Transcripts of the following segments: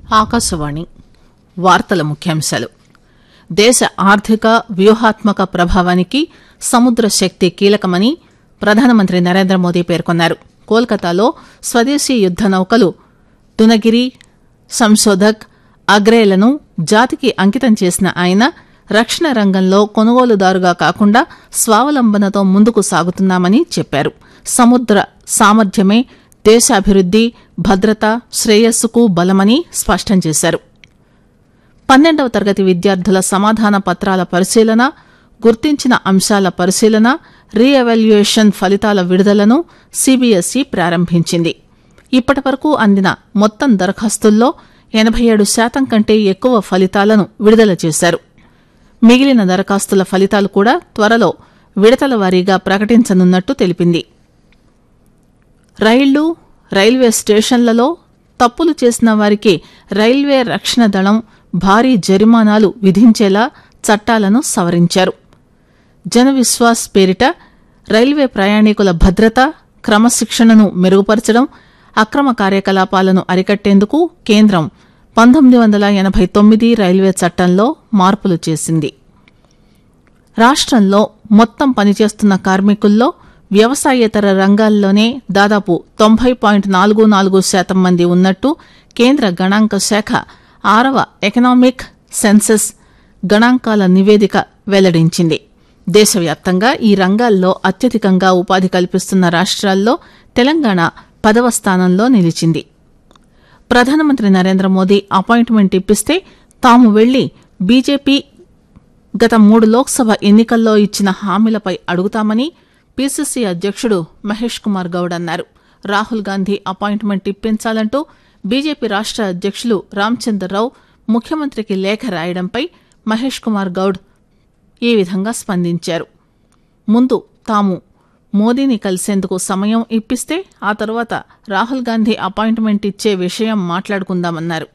ఆకాశవాణి వార్తల ముఖ్యాంశాలు దేశ ఆర్థిక వ్యూహాత్మక ప్రభావానికి సముద్ర శక్తి కీలకమని ప్రధానమంత్రి నరేంద్ర మోదీ పేర్కొన్నారు కోల్కతాలో స్వదేశీ యుద్ద నౌకలు దునగిరి సంశోధక్ అగ్రేలను జాతికి అంకితం చేసిన ఆయన రక్షణ రంగంలో కొనుగోలుదారుగా కాకుండా స్వావలంబనతో ముందుకు సాగుతున్నామని చెప్పారు సముద్ర సామర్థ్యమే దేశాభివృద్ది భద్రత శ్రేయస్సుకు బలమని స్పష్టం చేశారు పన్నెండవ తరగతి విద్యార్థుల సమాధాన పత్రాల పరిశీలన గుర్తించిన అంశాల పరిశీలన రీ ఎవాల్యుయేషన్ ఫలితాల విడుదలను సీబీఎస్ఈ ప్రారంభించింది ఇప్పటి వరకు అందిన మొత్తం దరఖాస్తుల్లో ఎనబై ఏడు శాతం కంటే ఎక్కువ ఫలితాలను విడుదల చేశారు మిగిలిన దరఖాస్తుల ఫలితాలు కూడా త్వరలో విడతల వారీగా ప్రకటించనున్నట్టు తెలిపింది రైళ్లు రైల్వే స్టేషన్లలో తప్పులు చేసిన వారికి రైల్వే రక్షణ దళం భారీ జరిమానాలు విధించేలా చట్టాలను సవరించారు జన విశ్వాస్ పేరిట రైల్వే ప్రయాణికుల భద్రత క్రమశిక్షణను మెరుగుపరచడం అక్రమ కార్యకలాపాలను అరికట్టేందుకు కేంద్రం పంతొమ్మిది వందల ఎనబై తొమ్మిది రైల్వే చట్టంలో మార్పులు చేసింది రాష్ట్రంలో మొత్తం పనిచేస్తున్న కార్మికుల్లో వ్యవసాయేతర రంగాల్లోనే దాదాపు తొంభై పాయింట్ నాలుగు నాలుగు శాతం మంది ఉన్నట్టు కేంద్ర గణాంక శాఖ ఆరవ ఎకనామిక్ సెన్సెస్ గణాంకాల నివేదిక వెల్లడించింది దేశవ్యాప్తంగా ఈ రంగాల్లో అత్యధికంగా ఉపాధి కల్పిస్తున్న రాష్ట్రాల్లో తెలంగాణ పదవ స్థానంలో నిలిచింది ప్రధానమంత్రి నరేంద్ర మోదీ అపాయింట్మెంట్ ఇప్పిస్తే తాము వెళ్లి బీజేపీ గత మూడు లోక్సభ ఎన్నికల్లో ఇచ్చిన హామీలపై అడుగుతామని పీసీసీ అధ్యక్షుడు మహేష్ కుమార్ గౌడ్ అన్నారు రాహుల్ గాంధీ అపాయింట్మెంట్ ఇప్పించాలంటూ బీజేపీ రాష్ట్ర అధ్యక్షులు రామచంద్రరావు ముఖ్యమంత్రికి లేఖ రాయడంపై మహేష్ కుమార్ గౌడ్ ఈ విధంగా స్పందించారు ముందు తాము మోదీని కలిసేందుకు సమయం ఇప్పిస్తే ఆ తర్వాత రాహుల్ గాంధీ అపాయింట్మెంట్ ఇచ్చే విషయం మాట్లాడుకుందామన్నారు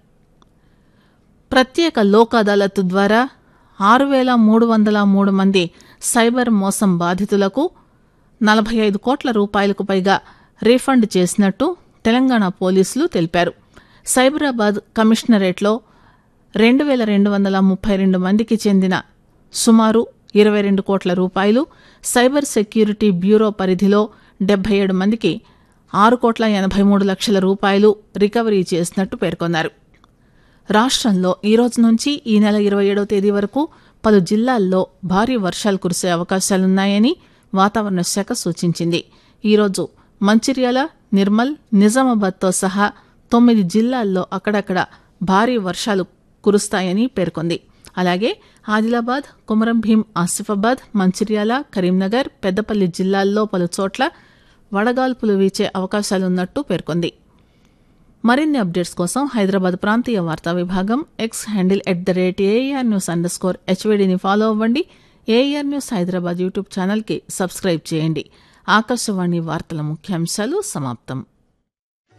ప్రత్యేక లోక్ అదాలత్ ద్వారా ఆరు వేల మూడు వందల మూడు మంది సైబర్ మోసం బాధితులకు నలభై ఐదు కోట్ల రూపాయలకు పైగా రీఫండ్ చేసినట్టు తెలంగాణ పోలీసులు తెలిపారు సైబరాబాద్ కమిషనరేట్లో రెండు వేల రెండు వందల ముప్పై రెండు మందికి చెందిన సుమారు ఇరవై రెండు కోట్ల రూపాయలు సైబర్ సెక్యూరిటీ బ్యూరో పరిధిలో డెబ్బై ఏడు మందికి ఆరు కోట్ల ఎనభై మూడు లక్షల రూపాయలు రికవరీ చేసినట్టు పేర్కొన్నారు రాష్ట్రంలో ఈ రోజు నుంచి ఈ నెల ఇరవై ఏడవ తేదీ వరకు పలు జిల్లాల్లో భారీ వర్షాలు కురిసే అవకాశాలున్నాయని వాతావరణ శాఖ సూచించింది ఈరోజు మంచిర్యాల నిర్మల్ నిజామాబాద్తో సహా తొమ్మిది జిల్లాల్లో అక్కడక్కడ భారీ వర్షాలు కురుస్తాయని పేర్కొంది అలాగే ఆదిలాబాద్ కుమరం భీం ఆసిఫాబాద్ మంచిర్యాల కరీంనగర్ పెద్దపల్లి జిల్లాల్లో పలు చోట్ల వడగాల్పులు వీచే అవకాశాలున్నట్టు పేర్కొంది మరిన్ని అప్డేట్స్ కోసం హైదరాబాద్ ప్రాంతీయ వార్తా విభాగం X handle at the rate AR news underscore హెచ్వీడీని ఫాలో అవ్వండి ఏఆర్ న్యూస్ హైదరాబాద్ యూట్యూబ్ ఛానల్కి సబ్స్క్రైబ్ చేయండి ఆకాశవాణి వార్తల ముఖ్యాంశాలు సమాప్తం